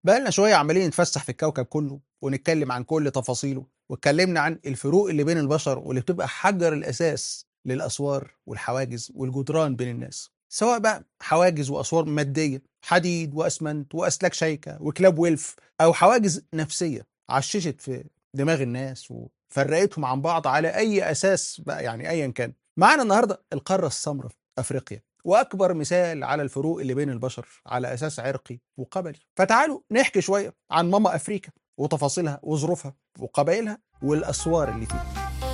بقالنا شويه عمالين نتفسح في الكوكب كله ونتكلم عن كل تفاصيله واتكلمنا عن الفروق اللي بين البشر واللي بتبقى حجر الاساس للاسوار والحواجز والجدران بين الناس سواء بقى حواجز واسوار ماديه حديد واسمنت واسلاك شيكه وكلاب ويلف او حواجز نفسيه عششت في دماغ الناس وفرقتهم عن بعض على اي اساس بقى يعني ايا كان معانا النهارده القاره السمراء افريقيا واكبر مثال على الفروق اللي بين البشر على اساس عرقي وقبلي فتعالوا نحكي شويه عن ماما افريكا وتفاصيلها وظروفها وقبائلها والاسوار اللي فيها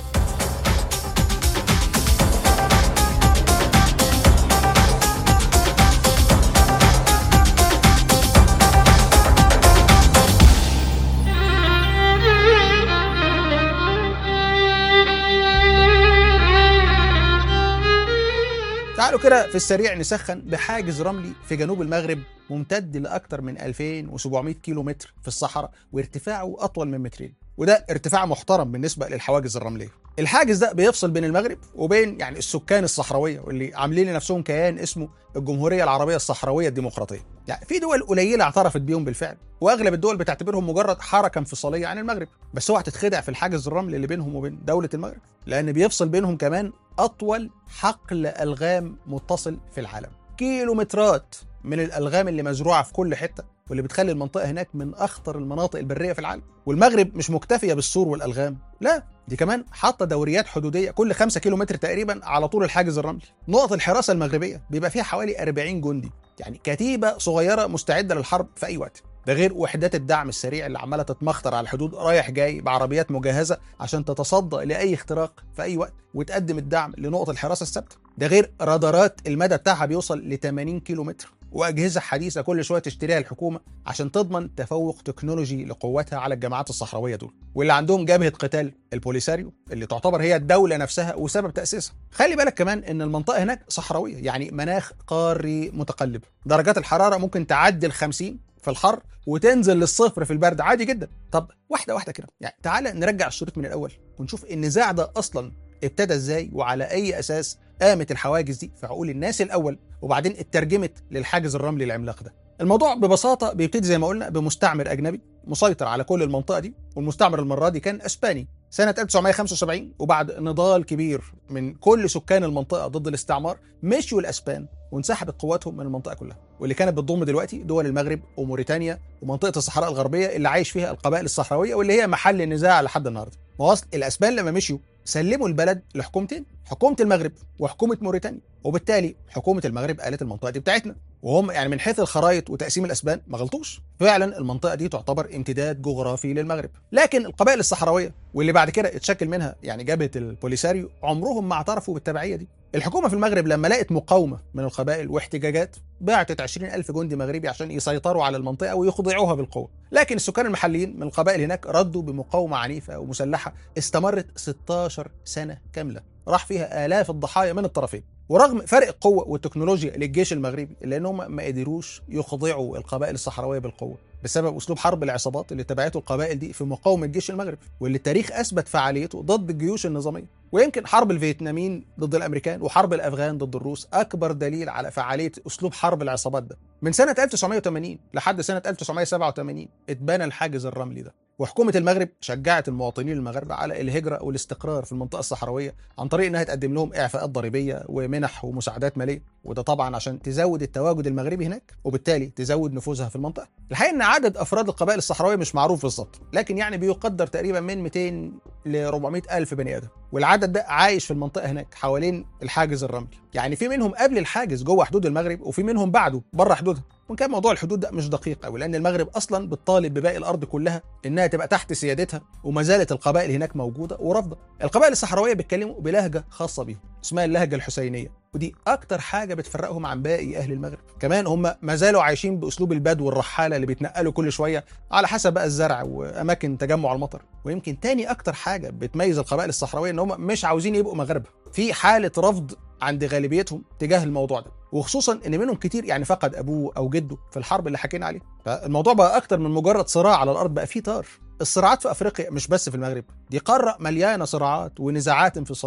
تعالوا كده في السريع نسخن بحاجز رملي في جنوب المغرب ممتد لأكثر من 2700 كيلو متر في الصحراء وارتفاعه أطول من مترين وده ارتفاع محترم بالنسبة للحواجز الرملية الحاجز ده بيفصل بين المغرب وبين يعني السكان الصحراوية واللي عاملين لنفسهم كيان اسمه الجمهورية العربية الصحراوية الديمقراطية يعني في دول قليلة اعترفت بيهم بالفعل واغلب الدول بتعتبرهم مجرد حركة انفصالية عن المغرب بس اوعى تتخدع في الحاجز الرملي اللي بينهم وبين دولة المغرب لأن بيفصل بينهم كمان أطول حقل ألغام متصل في العالم كيلومترات من الألغام اللي مزروعة في كل حتة واللي بتخلي المنطقة هناك من أخطر المناطق البرية في العالم والمغرب مش مكتفية بالسور والألغام لا دي كمان حاطة دوريات حدودية كل 5 كيلو متر تقريبا على طول الحاجز الرملي نقط الحراسة المغربية بيبقى فيها حوالي 40 جندي يعني كتيبة صغيرة مستعدة للحرب في أي وقت ده غير وحدات الدعم السريع اللي عماله تتمخطر على الحدود رايح جاي بعربيات مجهزه عشان تتصدى لاي اختراق في اي وقت وتقدم الدعم لنقط الحراسه الثابته ده غير رادارات المدى بتاعها بيوصل ل 80 كيلو متر واجهزه حديثه كل شويه تشتريها الحكومه عشان تضمن تفوق تكنولوجي لقواتها على الجماعات الصحراويه دول واللي عندهم جبهه قتال البوليساريو اللي تعتبر هي الدوله نفسها وسبب تاسيسها خلي بالك كمان ان المنطقه هناك صحراويه يعني مناخ قاري متقلب درجات الحراره ممكن تعدي ال 50 في الحر وتنزل للصفر في البرد عادي جدا طب واحده واحده كده يعني تعالى نرجع الشريط من الاول ونشوف النزاع ده اصلا ابتدى ازاي وعلى اي اساس قامت الحواجز دي في عقول الناس الاول وبعدين اترجمت للحاجز الرملي العملاق ده الموضوع ببساطه بيبتدي زي ما قلنا بمستعمر اجنبي مسيطر على كل المنطقه دي والمستعمر المره دي كان اسباني سنة 1975 وبعد نضال كبير من كل سكان المنطقة ضد الاستعمار مشوا الأسبان وانسحبت قواتهم من المنطقة كلها واللي كانت بتضم دلوقتي دول المغرب وموريتانيا ومنطقة الصحراء الغربية اللي عايش فيها القبائل الصحراوية واللي هي محل النزاع لحد النهاردة وأصل الأسبان لما مشيوا سلموا البلد لحكومتين حكومة المغرب وحكومة موريتانيا وبالتالي حكومة المغرب قالت المنطقة دي بتاعتنا وهم يعني من حيث الخرائط وتقسيم الاسبان ما غلطوش فعلا المنطقه دي تعتبر امتداد جغرافي للمغرب لكن القبائل الصحراويه واللي بعد كده اتشكل منها يعني جبهه البوليساريو عمرهم ما اعترفوا بالتبعيه دي الحكومه في المغرب لما لقت مقاومه من القبائل واحتجاجات بعتت 20 ألف جندي مغربي عشان يسيطروا على المنطقة ويخضعوها بالقوة لكن السكان المحليين من القبائل هناك ردوا بمقاومة عنيفة ومسلحة استمرت 16 سنة كاملة راح فيها آلاف الضحايا من الطرفين ورغم فرق القوة والتكنولوجيا للجيش المغربي إلا أنهم ما قدروش يخضعوا القبائل الصحراوية بالقوة بسبب أسلوب حرب العصابات اللي تبعته القبائل دي في مقاومة الجيش المغربي واللي التاريخ أثبت فعاليته ضد الجيوش النظامية ويمكن حرب الفيتناميين ضد الأمريكان وحرب الأفغان ضد الروس أكبر دليل على فعالية أسلوب حرب العصابات ده من سنة 1980 لحد سنة 1987 اتبنى الحاجز الرملي ده وحكومة المغرب شجعت المواطنين المغاربة على الهجرة والاستقرار في المنطقة الصحراوية عن طريق انها تقدم لهم اعفاءات ضريبية ومنح ومساعدات مالية وده طبعا عشان تزود التواجد المغربي هناك وبالتالي تزود نفوذها في المنطقة الحقيقة ان عدد افراد القبائل الصحراوية مش معروف بالظبط لكن يعني بيقدر تقريبا من 200 ل 400 الف بني ادم والعدد ده عايش في المنطقة هناك حوالين الحاجز الرملي يعني في منهم قبل الحاجز جوه حدود المغرب وفي منهم بعده بره حدودها وان كان موضوع الحدود ده مش دقيق قوي لان المغرب اصلا بتطالب بباقي الارض كلها انها تبقى تحت سيادتها وما زالت القبائل هناك موجوده ورافضه القبائل الصحراويه بيتكلموا بلهجه خاصه بيهم اسمها اللهجه الحسينيه ودي اكتر حاجه بتفرقهم عن باقي اهل المغرب كمان هم ما زالوا عايشين باسلوب البدو والرحاله اللي بيتنقلوا كل شويه على حسب بقى الزرع واماكن تجمع المطر ويمكن تاني اكتر حاجه بتميز القبائل الصحراويه ان هم مش عاوزين يبقوا مغاربه في حاله رفض عند غالبيتهم تجاه الموضوع ده وخصوصا ان منهم كتير يعني فقد ابوه او جده في الحرب اللي حكينا عليها فالموضوع بقى اكتر من مجرد صراع على الارض بقى فيه طار الصراعات في افريقيا مش بس في المغرب دي قاره مليانه صراعات ونزاعات انفصاليه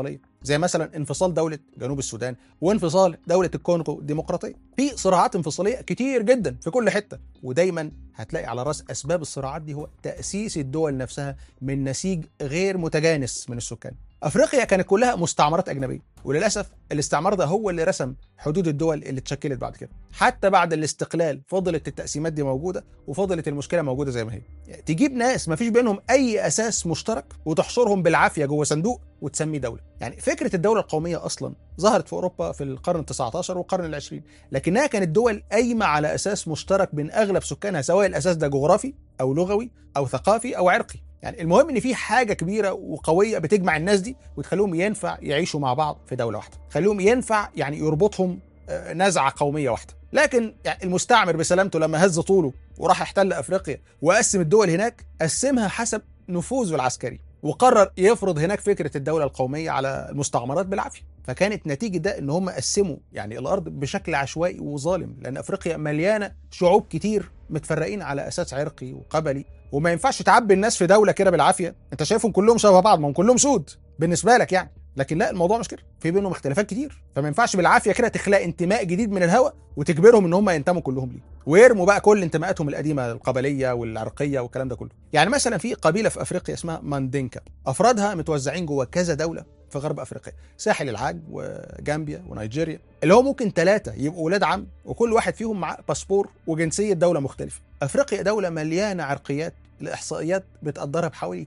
زي مثلا انفصال دوله جنوب السودان وانفصال دوله الكونغو الديمقراطيه في صراعات انفصاليه كتير جدا في كل حته ودايما هتلاقي على راس اسباب الصراعات دي هو تاسيس الدول نفسها من نسيج غير متجانس من السكان افريقيا كانت كلها مستعمرات اجنبيه وللاسف الاستعمار ده هو اللي رسم حدود الدول اللي اتشكلت بعد كده حتى بعد الاستقلال فضلت التقسيمات دي موجوده وفضلت المشكله موجوده زي ما هي يعني تجيب ناس ما فيش بينهم اي اساس مشترك وتحشرهم بالعافيه جوه صندوق وتسميه دوله يعني فكره الدوله القوميه اصلا ظهرت في اوروبا في القرن ال19 والقرن العشرين لكنها كانت دول قايمه على اساس مشترك بين اغلب سكانها سواء الاساس ده جغرافي او لغوي او ثقافي او عرقي يعني المهم ان في حاجه كبيره وقويه بتجمع الناس دي وتخليهم ينفع يعيشوا مع بعض في دوله واحده خليهم ينفع يعني يربطهم نزعه قوميه واحده لكن يعني المستعمر بسلامته لما هز طوله وراح احتل افريقيا وقسم الدول هناك قسمها حسب نفوذه العسكري وقرر يفرض هناك فكره الدوله القوميه على المستعمرات بالعافيه فكانت نتيجه ده ان هم قسموا يعني الارض بشكل عشوائي وظالم لان افريقيا مليانه شعوب كتير متفرقين على اساس عرقي وقبلي وما ينفعش تعبي الناس في دوله كده بالعافيه انت شايفهم كلهم شبه بعض ما هم كلهم سود بالنسبه لك يعني لكن لا الموضوع مش كده في بينهم اختلافات كتير فما ينفعش بالعافيه كده تخلق انتماء جديد من الهواء وتجبرهم ان هم ينتموا كلهم ليه ويرموا بقى كل انتماءاتهم القديمه القبليه والعرقيه والكلام ده كله يعني مثلا في قبيله في افريقيا اسمها ماندينكا افرادها متوزعين جوه كذا دوله في غرب افريقيا ساحل العاج وجامبيا ونيجيريا اللي هو ممكن ثلاثه يبقوا ولاد عم وكل واحد فيهم معاه باسبور وجنسيه دوله مختلفه افريقيا دوله مليانه عرقيات الاحصائيات بتقدرها بحوالي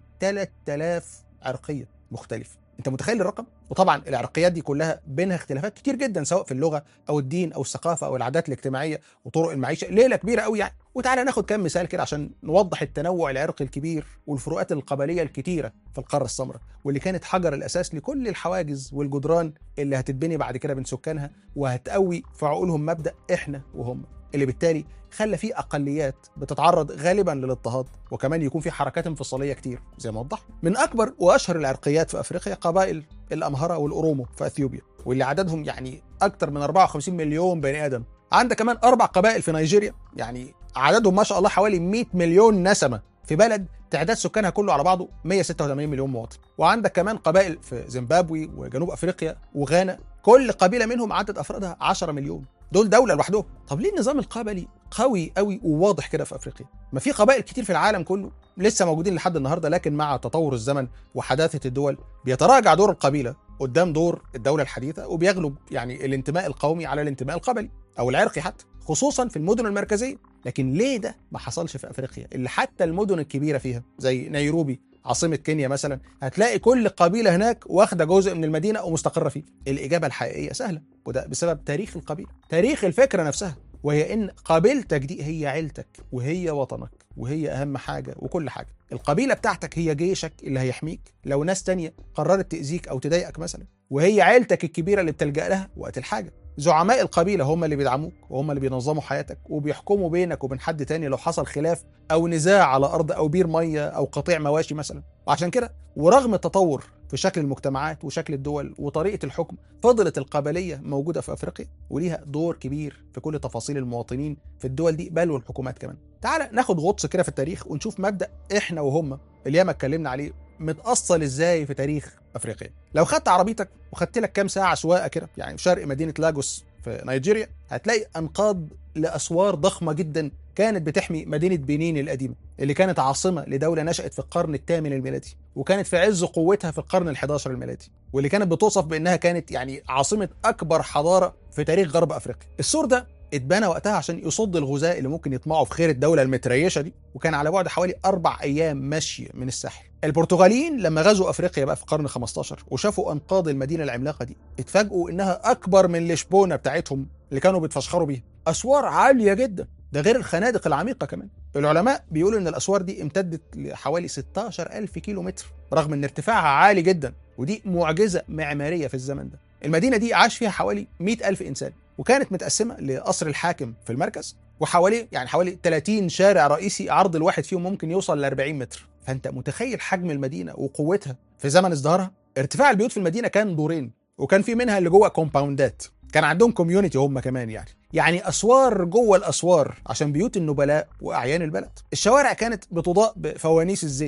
3000 عرقيه مختلفه انت متخيل الرقم وطبعا العرقيات دي كلها بينها اختلافات كتير جدا سواء في اللغه او الدين او الثقافه او العادات الاجتماعيه وطرق المعيشه ليله كبيره قوي يعني وتعالى ناخد كام مثال كده عشان نوضح التنوع العرقي الكبير والفروقات القبليه الكتيره في القاره السمراء واللي كانت حجر الاساس لكل الحواجز والجدران اللي هتتبني بعد كده بين سكانها وهتقوي في عقولهم مبدا احنا وهم اللي بالتالي خلى في اقليات بتتعرض غالبا للاضطهاد وكمان يكون في حركات انفصاليه كتير زي ما وضحنا من اكبر واشهر العرقيات في افريقيا قبائل الامهره والاورومو في اثيوبيا واللي عددهم يعني اكتر من 54 مليون بني ادم عندك كمان اربع قبائل في نيجيريا يعني عددهم ما شاء الله حوالي 100 مليون نسمه في بلد تعداد سكانها كله على بعضه 186 مليون مواطن وعندك كمان قبائل في زيمبابوي وجنوب افريقيا وغانا كل قبيله منهم عدد افرادها 10 مليون دول دوله لوحدهم طب ليه النظام القبلي قوي قوي وواضح كده في افريقيا ما في قبائل كتير في العالم كله لسه موجودين لحد النهارده لكن مع تطور الزمن وحداثه الدول بيتراجع دور القبيله قدام دور الدوله الحديثه وبيغلب يعني الانتماء القومي على الانتماء القبلي او العرقي حتى خصوصا في المدن المركزيه لكن ليه ده ما حصلش في افريقيا اللي حتى المدن الكبيره فيها زي نيروبي عاصمة كينيا مثلا هتلاقي كل قبيلة هناك واخدة جزء من المدينة ومستقرة فيه الإجابة الحقيقية سهلة وده بسبب تاريخ القبيلة تاريخ الفكرة نفسها وهي إن قبيلتك دي هي عيلتك وهي وطنك وهي أهم حاجة وكل حاجة القبيلة بتاعتك هي جيشك اللي هيحميك لو ناس تانية قررت تأذيك أو تضايقك مثلا وهي عيلتك الكبيرة اللي بتلجأ لها وقت الحاجة زعماء القبيلة هم اللي بيدعموك وهم اللي بينظموا حياتك وبيحكموا بينك وبين حد تاني لو حصل خلاف أو نزاع على أرض أو بير مية أو قطيع مواشي مثلا وعشان كده ورغم التطور في شكل المجتمعات وشكل الدول وطريقة الحكم فضلت القبلية موجودة في أفريقيا وليها دور كبير في كل تفاصيل المواطنين في الدول دي بل والحكومات كمان تعال ناخد غطس كده في التاريخ ونشوف مبدأ إحنا وهم اللي ياما اتكلمنا عليه متأصل ازاي في تاريخ افريقيا لو خدت عربيتك وخدت لك كام ساعه سواقه كده يعني في شرق مدينه لاجوس في نيجيريا هتلاقي انقاض لاسوار ضخمه جدا كانت بتحمي مدينه بنين القديمه اللي كانت عاصمه لدوله نشات في القرن الثامن الميلادي وكانت في عز قوتها في القرن ال11 الميلادي واللي كانت بتوصف بانها كانت يعني عاصمه اكبر حضاره في تاريخ غرب افريقيا السور ده اتبنى وقتها عشان يصد الغزاة اللي ممكن يطمعوا في خير الدولة المتريشة دي وكان على بعد حوالي أربع أيام مشي من الساحل البرتغاليين لما غزوا أفريقيا بقى في القرن 15 وشافوا أنقاض المدينة العملاقة دي اتفاجئوا إنها أكبر من لشبونة بتاعتهم اللي كانوا بيتفشخروا بيها أسوار عالية جدا ده غير الخنادق العميقة كمان العلماء بيقولوا إن الأسوار دي امتدت لحوالي 16 ألف كيلو متر رغم إن ارتفاعها عالي جدا ودي معجزة معمارية في الزمن ده المدينة دي عاش فيها حوالي 100 ألف إنسان وكانت متقسمة لقصر الحاكم في المركز وحواليه يعني حوالي 30 شارع رئيسي عرض الواحد فيهم ممكن يوصل ل 40 متر فانت متخيل حجم المدينه وقوتها في زمن ازدهارها ارتفاع البيوت في المدينه كان دورين وكان في منها اللي جوه كومباوندات كان عندهم كوميونتي هم كمان يعني يعني اسوار جوه الاسوار عشان بيوت النبلاء واعيان البلد الشوارع كانت بتضاء بفوانيس الزيت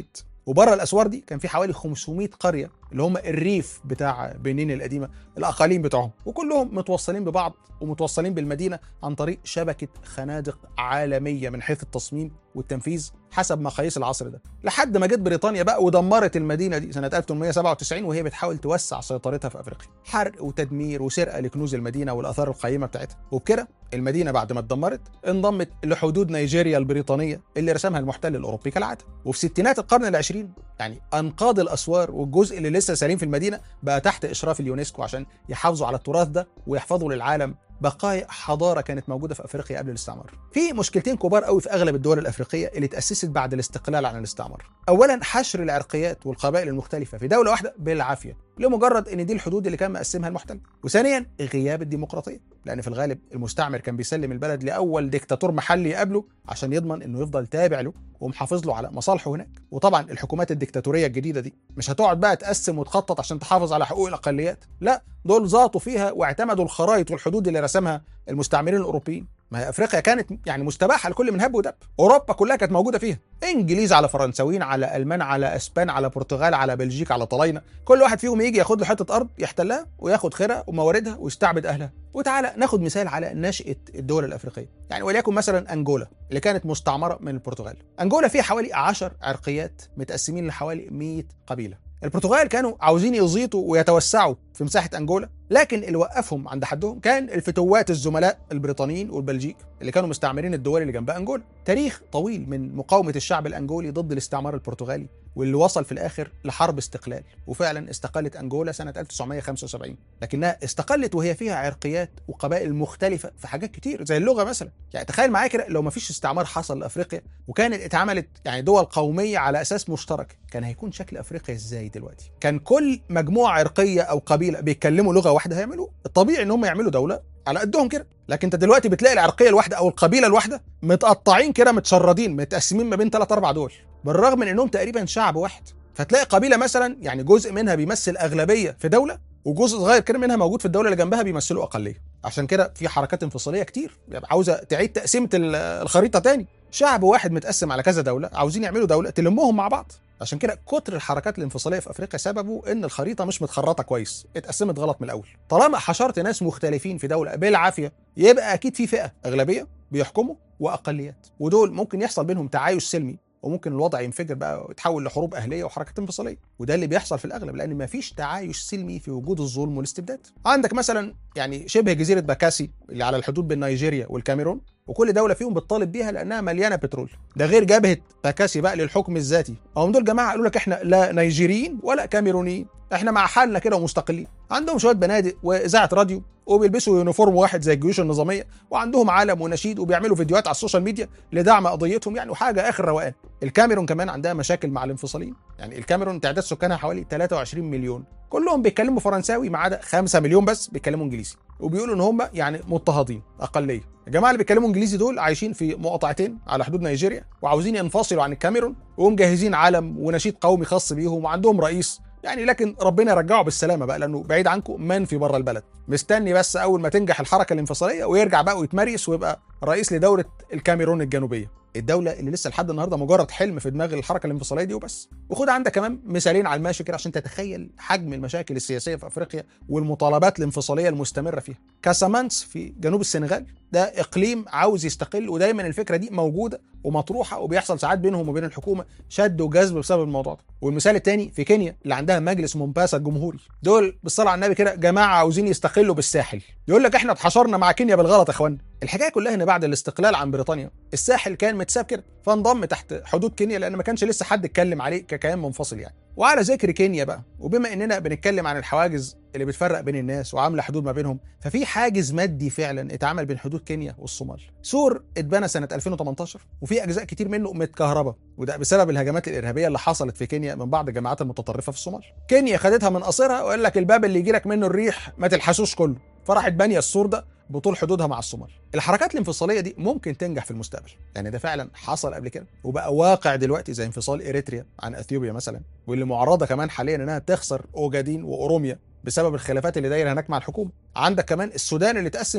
وبره الاسوار دي كان في حوالي 500 قريه اللي هم الريف بتاع بنين القديمه الاقاليم بتوعهم وكلهم متوصلين ببعض ومتوصلين بالمدينه عن طريق شبكه خنادق عالميه من حيث التصميم والتنفيذ حسب مقاييس العصر ده لحد ما جت بريطانيا بقى ودمرت المدينه دي سنه 1897 وهي بتحاول توسع سيطرتها في افريقيا حرق وتدمير وسرقه لكنوز المدينه والاثار القيمه بتاعتها وبكده المدينه بعد ما اتدمرت انضمت لحدود نيجيريا البريطانيه اللي رسمها المحتل الاوروبي كالعاده وفي ستينات القرن العشرين يعني انقاض الاسوار والجزء اللي لسه سليم في المدينه بقى تحت اشراف اليونسكو عشان يحافظوا على التراث ده ويحفظوا للعالم بقايا حضاره كانت موجوده في افريقيا قبل الاستعمار. في مشكلتين كبار قوي في اغلب الدول الافريقيه اللي اتاسست بعد الاستقلال عن الاستعمار. اولا حشر العرقيات والقبائل المختلفه في دوله واحده بالعافيه لمجرد ان دي الحدود اللي كان مقسمها المحتل. وثانيا غياب الديمقراطيه لان في الغالب المستعمر كان بيسلم البلد لاول ديكتاتور محلي يقابله عشان يضمن انه يفضل تابع له ومحافظ له على مصالحه هناك. وطبعا الحكومات الديكتاتوريه الجديده دي مش هتقعد بقى تقسم وتخطط عشان تحافظ على حقوق الاقليات، لا دول زاطوا فيها واعتمدوا الخرائط والحدود اللي رسمها المستعمرين الاوروبيين ما هي افريقيا كانت يعني مستباحه لكل من هب ودب اوروبا كلها كانت موجوده فيها انجليز على فرنساويين على المان على اسبان على برتغال على بلجيكا على طلاينه كل واحد فيهم يجي ياخد له حته ارض يحتلها وياخد خيرها ومواردها ويستعبد اهلها وتعالى ناخد مثال على نشاه الدول الافريقيه يعني وليكن مثلا انجولا اللي كانت مستعمره من البرتغال انجولا فيها حوالي 10 عرقيات متقسمين لحوالي 100 قبيله البرتغال كانوا عاوزين يزيطوا ويتوسعوا في مساحه انجولا لكن اللي وقفهم عند حدهم كان الفتوات الزملاء البريطانيين والبلجيك اللي كانوا مستعمرين الدول اللي جنبها انجولا تاريخ طويل من مقاومه الشعب الانجولي ضد الاستعمار البرتغالي واللي وصل في الاخر لحرب استقلال وفعلا استقلت انجولا سنه 1975 لكنها استقلت وهي فيها عرقيات وقبائل مختلفه في حاجات كتير زي اللغه مثلا يعني تخيل معايا كده لو ما فيش استعمار حصل لافريقيا وكانت اتعملت يعني دول قوميه على اساس مشترك كان هيكون شكل افريقيا ازاي دلوقتي كان كل مجموعه عرقيه او قبيله بيتكلموا لغه واحده هيعملوا الطبيعي ان هم يعملوا دوله على قدهم كده لكن انت دلوقتي بتلاقي العرقيه الواحده او القبيله الواحده متقطعين كده متشردين متقسمين ما بين ثلاث اربع دول بالرغم من انهم تقريبا شعب واحد فتلاقي قبيله مثلا يعني جزء منها بيمثل اغلبيه في دوله وجزء صغير كده منها موجود في الدوله اللي جنبها بيمثلوا اقليه عشان كده في حركات انفصاليه كتير يعني عاوزه تعيد تقسيمه الخريطه تاني شعب واحد متقسم على كذا دوله عاوزين يعملوا دوله تلمهم مع بعض عشان كده كتر الحركات الانفصاليه في افريقيا سببه ان الخريطه مش متخرطه كويس اتقسمت غلط من الاول طالما حشرت ناس مختلفين في دوله بالعافيه يبقى اكيد في فئه اغلبيه بيحكموا واقليات ودول ممكن يحصل بينهم تعايش سلمي وممكن الوضع ينفجر بقى ويتحول لحروب اهليه وحركات انفصاليه وده اللي بيحصل في الاغلب لان ما فيش تعايش سلمي في وجود الظلم والاستبداد عندك مثلا يعني شبه جزيره باكاسي اللي على الحدود بين نيجيريا والكاميرون وكل دوله فيهم بتطالب بيها لانها مليانه بترول ده غير جبهه باكاسي بقى للحكم الذاتي هم دول جماعه قالوا لك احنا لا نيجيريين ولا كاميرونيين احنا مع حالنا كده ومستقلين عندهم شويه بنادق واذاعه راديو وبيلبسوا يونيفورم واحد زي الجيوش النظاميه وعندهم علم ونشيد وبيعملوا فيديوهات على السوشيال ميديا لدعم قضيتهم يعني وحاجه اخر روقان الكاميرون كمان عندها مشاكل مع الانفصاليين يعني الكاميرون تعداد سكانها حوالي 23 مليون كلهم بيتكلموا فرنساوي ما عدا 5 مليون بس بيتكلموا انجليزي وبيقولوا ان هم يعني مضطهدين اقليه الجماعه اللي بيتكلموا انجليزي دول عايشين في مقاطعتين على حدود نيجيريا وعاوزين ينفصلوا عن الكاميرون ومجهزين علم ونشيد قومي خاص بيهم وعندهم رئيس يعني لكن ربنا يرجعه بالسلامه بقى لانه بعيد عنكم منفي بره البلد مستني بس اول ما تنجح الحركه الانفصاليه ويرجع بقى ويتمريس ويبقى رئيس لدوله الكاميرون الجنوبيه الدوله اللي لسه لحد النهارده مجرد حلم في دماغ الحركه الانفصاليه دي وبس وخد عندك كمان مثالين على الماشي كده عشان تتخيل حجم المشاكل السياسيه في افريقيا والمطالبات الانفصاليه المستمره فيها كاسامانس في جنوب السنغال ده اقليم عاوز يستقل ودايما الفكره دي موجوده ومطروحه وبيحصل ساعات بينهم وبين الحكومه شد وجذب بسبب الموضوع ده والمثال الثاني في كينيا اللي عندها مجلس مومباسا الجمهوري دول بالصلاه على النبي كده جماعه عاوزين يستقلوا بالساحل يقول لك احنا اتحشرنا مع كينيا بالغلط يا اخوانا الحكايه كلها ان بعد الاستقلال عن بريطانيا الساحل كان متساب كده فانضم تحت حدود كينيا لان ما كانش لسه حد اتكلم عليه ككيان منفصل يعني وعلى ذكر كينيا بقى وبما اننا بنتكلم عن الحواجز اللي بتفرق بين الناس وعامله حدود ما بينهم ففي حاجز مادي فعلا اتعمل بين حدود كينيا والصومال سور اتبنى سنه 2018 وفي اجزاء كتير منه متكهربه وده بسبب الهجمات الارهابيه اللي حصلت في كينيا من بعض الجماعات المتطرفه في الصومال كينيا خدتها من قصرها وقال لك الباب اللي يجي لك منه الريح ما تلحسوش كله فراحت بانيه السور ده بطول حدودها مع الصومال الحركات الانفصاليه دي ممكن تنجح في المستقبل يعني ده فعلا حصل قبل كده وبقى واقع دلوقتي زي انفصال اريتريا عن اثيوبيا مثلا واللي معرضه كمان حاليا انها تخسر اوجادين واوروميا بسبب الخلافات اللي دايره هناك مع الحكومه عندك كمان السودان اللي تقسم فعلا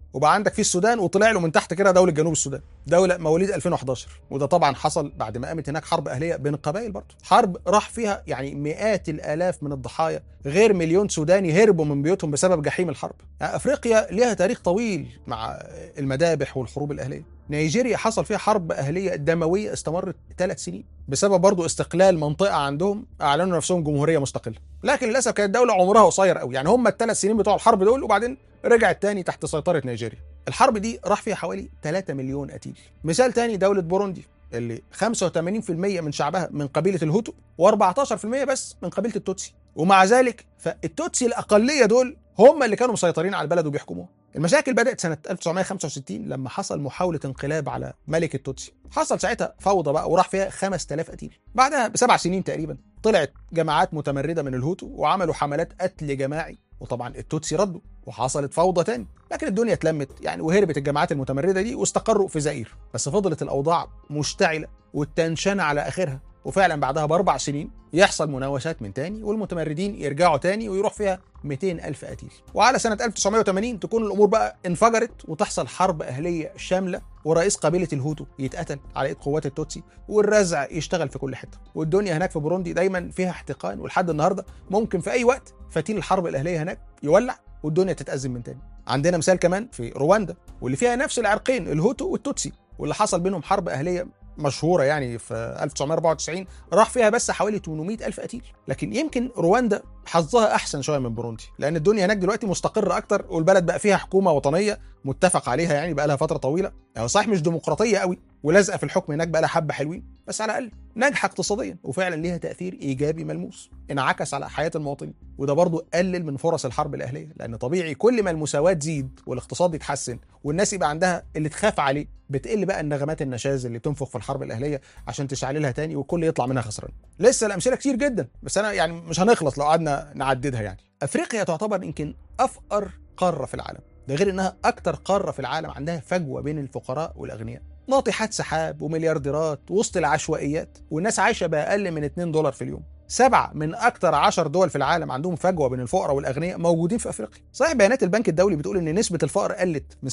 وبقى عندك في السودان وطلع له من تحت كده دوله جنوب السودان دوله مواليد 2011 وده طبعا حصل بعد ما قامت هناك حرب اهليه بين القبائل برضه حرب راح فيها يعني مئات الالاف من الضحايا غير مليون سوداني هربوا من بيوتهم بسبب جحيم الحرب يعني افريقيا ليها تاريخ طويل مع المذابح والحروب الاهليه نيجيريا حصل فيها حرب اهليه دمويه استمرت ثلاث سنين بسبب برضه استقلال منطقه عندهم اعلنوا نفسهم جمهوريه مستقله لكن للاسف كانت دوله عمرها قصير قوي يعني هم الثلاث سنين بتوع الحرب دول وبعدين رجعت تاني تحت سيطره نيجيريا الحرب دي راح فيها حوالي 3 مليون قتيل مثال تاني دوله بوروندي اللي 85% من شعبها من قبيله الهوتو و14% بس من قبيله التوتسي ومع ذلك فالتوتسي الاقليه دول هم اللي كانوا مسيطرين على البلد وبيحكموها المشاكل بدات سنه 1965 لما حصل محاوله انقلاب على ملك التوتسي حصل ساعتها فوضى بقى وراح فيها 5000 قتيل بعدها بسبع سنين تقريبا طلعت جماعات متمرده من الهوتو وعملوا حملات قتل جماعي وطبعا التوتسي ردوا وحصلت فوضى تاني لكن الدنيا اتلمت يعني وهربت الجماعات المتمرده دي واستقروا في زئير بس فضلت الاوضاع مشتعله والتنشنه على اخرها وفعلا بعدها باربع سنين يحصل مناوشات من تاني والمتمردين يرجعوا تاني ويروح فيها 200 ألف قتيل وعلى سنة 1980 تكون الأمور بقى انفجرت وتحصل حرب أهلية شاملة ورئيس قبيلة الهوتو يتقتل على إيد قوات التوتسي والرزع يشتغل في كل حتة والدنيا هناك في بوروندي دايما فيها احتقان ولحد النهاردة ممكن في أي وقت فتيل الحرب الأهلية هناك يولع والدنيا تتأزم من تاني عندنا مثال كمان في رواندا واللي فيها نفس العرقين الهوتو والتوتسي واللي حصل بينهم حرب أهلية مشهوره يعني في 1994 راح فيها بس حوالي 800 الف قتيل لكن يمكن رواندا حظها احسن شويه من بوروندي لان الدنيا هناك دلوقتي مستقره اكتر والبلد بقى فيها حكومه وطنيه متفق عليها يعني بقى لها فتره طويله يعني صحيح مش ديمقراطيه قوي ولازقه في الحكم هناك بقى لها حبه حلوين بس على الاقل ناجحه اقتصاديا وفعلا ليها تاثير ايجابي ملموس انعكس على حياه المواطنين وده برضه قلل من فرص الحرب الاهليه لان طبيعي كل ما المساواه تزيد والاقتصاد يتحسن والناس يبقى عندها اللي تخاف عليه بتقل بقى النغمات النشاز اللي تنفخ في الحرب الاهليه عشان تشعللها تاني والكل يطلع منها خسران لسه الامثله كتير جدا بس انا يعني مش هنخلص لو قعدنا نعددها يعني افريقيا تعتبر يمكن افقر قاره في العالم ده غير انها اكتر قاره في العالم عندها فجوه بين الفقراء والاغنياء ناطحات سحاب ومليارديرات وسط العشوائيات والناس عايشه باقل من 2 دولار في اليوم سبعة من أكثر عشر دول في العالم عندهم فجوة بين الفقراء والأغنياء موجودين في أفريقيا صحيح بيانات البنك الدولي بتقول إن نسبة الفقر قلت من 56%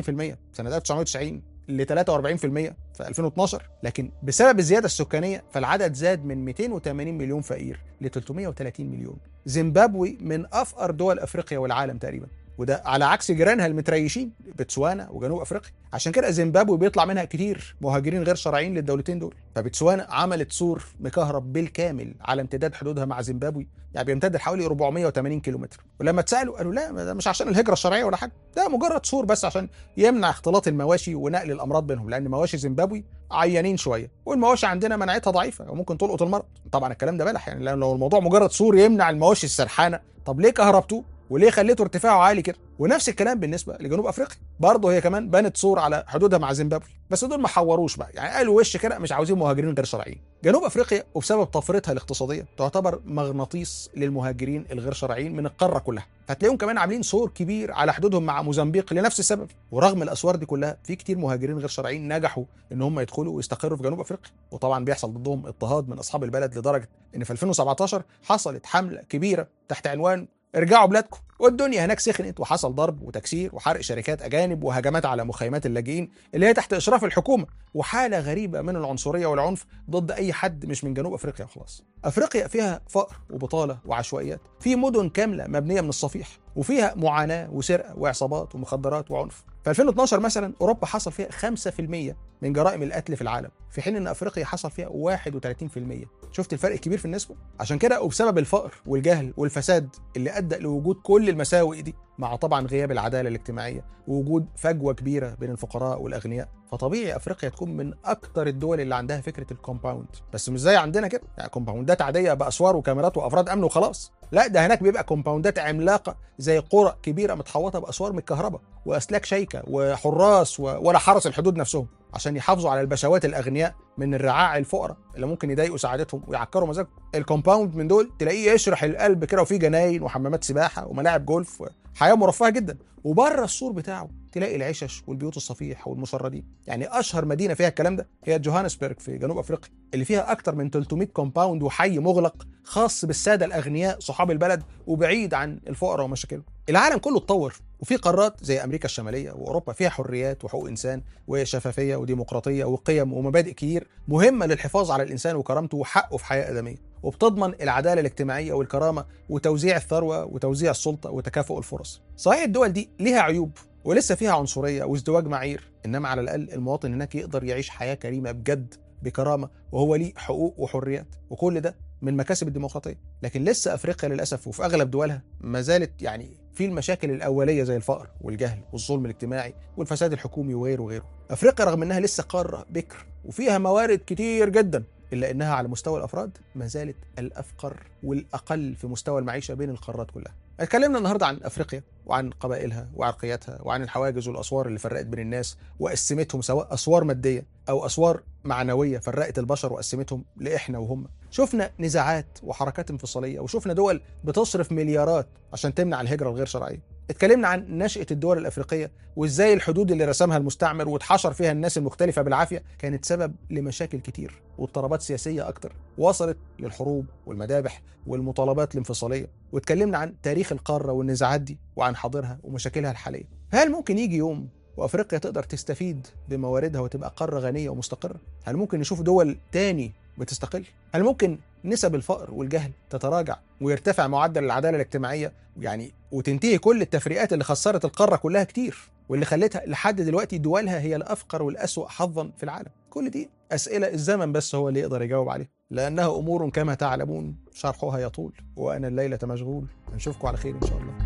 سنة 1990 ل 43% في 2012 لكن بسبب الزيادة السكانية فالعدد زاد من 280 مليون فقير ل 330 مليون زيمبابوي من أفقر دول أفريقيا والعالم تقريبا وده على عكس جيرانها المتريشين بتسوانا وجنوب افريقيا عشان كده زيمبابوي بيطلع منها كتير مهاجرين غير شرعيين للدولتين دول فبتسوانا عملت سور مكهرب بالكامل على امتداد حدودها مع زيمبابوي يعني بيمتد حوالي 480 كيلومتر ولما اتسالوا قالوا لا ده مش عشان الهجره الشرعيه ولا حاجه ده مجرد سور بس عشان يمنع اختلاط المواشي ونقل الامراض بينهم لان مواشي زيمبابوي عيانين شويه والمواشي عندنا مناعتها ضعيفه وممكن تلقط المرض طبعا الكلام ده بلح يعني لو الموضوع مجرد سور يمنع المواشي السرحانه طب ليه كهربتوه وليه خليته ارتفاعه عالي كده ونفس الكلام بالنسبه لجنوب افريقيا برضه هي كمان بنت سور على حدودها مع زيمبابوي بس دول ما حوروش بقى يعني قالوا وش كده مش عاوزين مهاجرين غير شرعيين جنوب افريقيا وبسبب طفرتها الاقتصاديه تعتبر مغناطيس للمهاجرين الغير شرعيين من القاره كلها فتلاقيهم كمان عاملين سور كبير على حدودهم مع موزمبيق لنفس السبب ورغم الاسوار دي كلها في كتير مهاجرين غير شرعيين نجحوا ان هم يدخلوا ويستقروا في جنوب افريقيا وطبعا بيحصل ضدهم اضطهاد من اصحاب البلد لدرجه ان في 2017 حصلت حمله كبيره تحت عنوان ارجعوا بلادكم والدنيا هناك سخنت وحصل ضرب وتكسير وحرق شركات اجانب وهجمات على مخيمات اللاجئين اللي هي تحت اشراف الحكومه وحاله غريبه من العنصريه والعنف ضد اي حد مش من جنوب افريقيا وخلاص افريقيا فيها فقر وبطاله وعشوائيات في مدن كامله مبنيه من الصفيح وفيها معاناه وسرقه وعصابات ومخدرات وعنف في 2012 مثلا اوروبا حصل فيها 5% من جرائم القتل في العالم في حين ان افريقيا حصل فيها 31% شفت الفرق الكبير في النسبه عشان كده وبسبب الفقر والجهل والفساد اللي ادى لوجود كل المساوئ دي مع طبعا غياب العداله الاجتماعيه ووجود فجوه كبيره بين الفقراء والاغنياء فطبيعي افريقيا تكون من اكتر الدول اللي عندها فكره الكومباوند بس مش زي عندنا كده يعني كومباوندات عاديه باسوار وكاميرات وافراد امن وخلاص لا ده هناك بيبقى كومباوندات عملاقه زي قرى كبيره متحوطه باسوار من الكهرباء واسلاك شيكه وحراس و... ولا حرس الحدود نفسهم عشان يحافظوا على البشوات الاغنياء من الرعاع الفقراء اللي ممكن يضايقوا سعادتهم ويعكروا مزاجهم الكومباوند من دول تلاقيه يشرح القلب كده وفيه جناين وحمامات سباحه وملاعب جولف حياه مرفهه جدا وبره السور بتاعه تلاقي العشش والبيوت الصفيح والمشردين يعني اشهر مدينه فيها الكلام ده هي جوهانسبرغ في جنوب افريقيا اللي فيها اكتر من 300 كومباوند وحي مغلق خاص بالساده الاغنياء صحاب البلد وبعيد عن الفقراء ومشاكلهم العالم كله اتطور وفي قارات زي امريكا الشماليه واوروبا فيها حريات وحقوق انسان وشفافيه وديمقراطيه وقيم ومبادئ كتير مهمه للحفاظ على الانسان وكرامته وحقه في حياه ادميه وبتضمن العداله الاجتماعيه والكرامه وتوزيع الثروه وتوزيع السلطه وتكافؤ الفرص صحيح الدول دي ليها عيوب ولسه فيها عنصريه وازدواج معايير انما على الاقل المواطن هناك يقدر يعيش حياه كريمه بجد بكرامه وهو ليه حقوق وحريات وكل ده من مكاسب الديمقراطيه لكن لسه افريقيا للاسف وفي اغلب دولها ما زالت يعني في المشاكل الاوليه زي الفقر والجهل والظلم الاجتماعي والفساد الحكومي وغيره وغيره افريقيا رغم انها لسه قاره بكر وفيها موارد كتير جدا الا انها على مستوى الافراد ما زالت الافقر والاقل في مستوى المعيشه بين القارات كلها اتكلمنا النهارده عن افريقيا وعن قبائلها وعرقياتها وعن الحواجز والاسوار اللي فرقت بين الناس وقسمتهم سواء اسوار ماديه او اسوار معنويه فرقت البشر وقسمتهم لاحنا وهم شفنا نزاعات وحركات انفصاليه وشفنا دول بتصرف مليارات عشان تمنع الهجره الغير شرعيه اتكلمنا عن نشأة الدول الأفريقية وإزاي الحدود اللي رسمها المستعمر واتحشر فيها الناس المختلفة بالعافية كانت سبب لمشاكل كتير واضطرابات سياسية أكتر وصلت للحروب والمذابح والمطالبات الانفصالية واتكلمنا عن تاريخ القارة والنزاعات دي وعن حاضرها ومشاكلها الحالية هل ممكن يجي يوم وافريقيا تقدر تستفيد بمواردها وتبقى قاره غنيه ومستقره؟ هل ممكن نشوف دول تاني بتستقل؟ هل ممكن نسب الفقر والجهل تتراجع ويرتفع معدل العداله الاجتماعيه يعني وتنتهي كل التفريقات اللي خسرت القاره كلها كتير واللي خلتها لحد دلوقتي دولها هي الافقر والاسوأ حظا في العالم كل دي اسئله الزمن بس هو اللي يقدر يجاوب عليها لانها امور كما تعلمون شرحها يطول وانا الليله مشغول نشوفكم على خير ان شاء الله